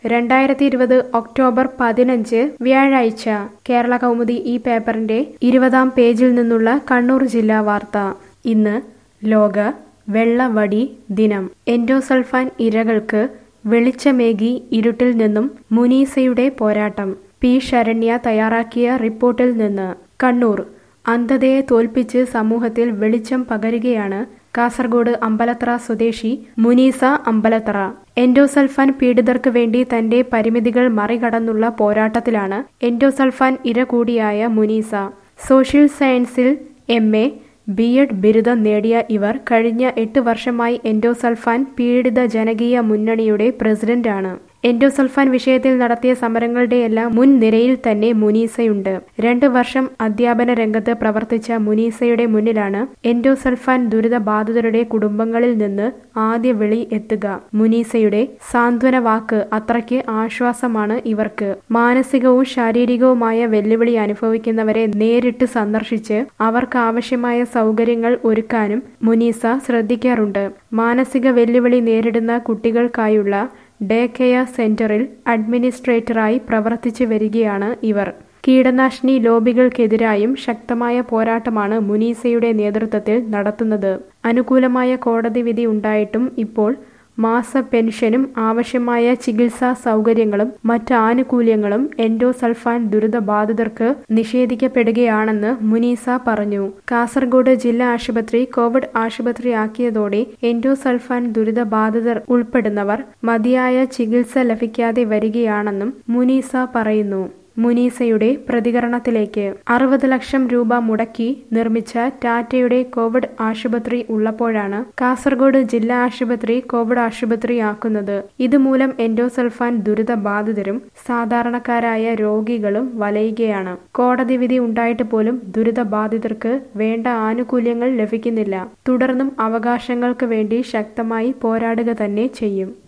രണ്ടായിരത്തി ഇരുപത് ഒക്ടോബർ പതിനഞ്ച് വ്യാഴാഴ്ച കേരള കൗമുദി ഈ പേപ്പറിന്റെ ഇരുപതാം പേജിൽ നിന്നുള്ള കണ്ണൂർ ജില്ലാ വാർത്ത ഇന്ന് ലോക വെള്ളവടി ദിനം എൻഡോസൾഫാൻ ഇരകൾക്ക് വെളിച്ചമേകി ഇരുട്ടിൽ നിന്നും മുനീസയുടെ പോരാട്ടം പി ശരണ്യ തയ്യാറാക്കിയ റിപ്പോർട്ടിൽ നിന്ന് കണ്ണൂർ അന്ധതയെ തോൽപ്പിച്ച് സമൂഹത്തിൽ വെളിച്ചം പകരുകയാണ് കാസർഗോഡ് അമ്പലത്ര സ്വദേശി മുനീസ അമ്പലത്തറ എൻഡോസൾഫാൻ പീഡിതർക്ക് വേണ്ടി തന്റെ പരിമിതികൾ മറികടന്നുള്ള പോരാട്ടത്തിലാണ് എൻഡോസൾഫാൻ ഇര കൂടിയായ മുനീസ സോഷ്യൽ സയൻസിൽ എം എ ബി എഡ് ബിരുദം നേടിയ ഇവർ കഴിഞ്ഞ എട്ട് വർഷമായി എൻഡോസൾഫാൻ പീഡിത ജനകീയ മുന്നണിയുടെ പ്രസിഡന്റാണ് എൻഡോസൾഫാൻ വിഷയത്തിൽ നടത്തിയ സമരങ്ങളുടെയെല്ലാം മുൻ നിരയിൽ തന്നെ മുനീസയുണ്ട് രണ്ട് വർഷം അധ്യാപന രംഗത്ത് പ്രവർത്തിച്ച മുനീസയുടെ മുന്നിലാണ് എൻഡോസൾഫാൻ ദുരിത ബാധിതരുടെ കുടുംബങ്ങളിൽ നിന്ന് ആദ്യ വിളി എത്തുക മുനീസയുടെ സാന്ത്വന വാക്ക് അത്രയ്ക്ക് ആശ്വാസമാണ് ഇവർക്ക് മാനസികവും ശാരീരികവുമായ വെല്ലുവിളി അനുഭവിക്കുന്നവരെ നേരിട്ട് സന്ദർശിച്ച് അവർക്ക് ആവശ്യമായ സൗകര്യങ്ങൾ ഒരുക്കാനും മുനീസ ശ്രദ്ധിക്കാറുണ്ട് മാനസിക വെല്ലുവിളി നേരിടുന്ന കുട്ടികൾക്കായുള്ള ഡേ കെയർ സെന്ററിൽ അഡ്മിനിസ്ട്രേറ്ററായി പ്രവർത്തിച്ചു വരികയാണ് ഇവർ കീടനാശിനി ലോബികൾക്കെതിരായും ശക്തമായ പോരാട്ടമാണ് മുനീസയുടെ നേതൃത്വത്തിൽ നടത്തുന്നത് അനുകൂലമായ കോടതി വിധി ഉണ്ടായിട്ടും ഇപ്പോൾ മാസ പെൻഷനും ആവശ്യമായ ചികിത്സാ സൗകര്യങ്ങളും മറ്റ് ആനുകൂല്യങ്ങളും എൻഡോസൾഫാൻ ദുരിതബാധിതർക്ക് നിഷേധിക്കപ്പെടുകയാണെന്ന് മുനീസ പറഞ്ഞു കാസർഗോഡ് ജില്ലാ ആശുപത്രി കോവിഡ് ആശുപത്രിയാക്കിയതോടെ എൻഡോസൾഫാൻ ദുരിതബാധിതർ ഉൾപ്പെടുന്നവർ മതിയായ ചികിത്സ ലഭിക്കാതെ വരികയാണെന്നും മുനീസ പറയുന്നു മുനീസയുടെ പ്രതികരണത്തിലേക്ക് അറുപത് ലക്ഷം രൂപ മുടക്കി നിർമ്മിച്ച ടാറ്റയുടെ കോവിഡ് ആശുപത്രി ഉള്ളപ്പോഴാണ് കാസർഗോഡ് ജില്ലാ ആശുപത്രി കോവിഡ് ആശുപത്രിയാക്കുന്നത് ഇതുമൂലം എൻഡോസൾഫാൻ ദുരിതബാധിതരും സാധാരണക്കാരായ രോഗികളും വലയുകയാണ് കോടതി വിധി ഉണ്ടായിട്ട് പോലും ദുരിതബാധിതർക്ക് വേണ്ട ആനുകൂല്യങ്ങൾ ലഭിക്കുന്നില്ല തുടർന്നും അവകാശങ്ങൾക്ക് വേണ്ടി ശക്തമായി പോരാടുക തന്നെ ചെയ്യും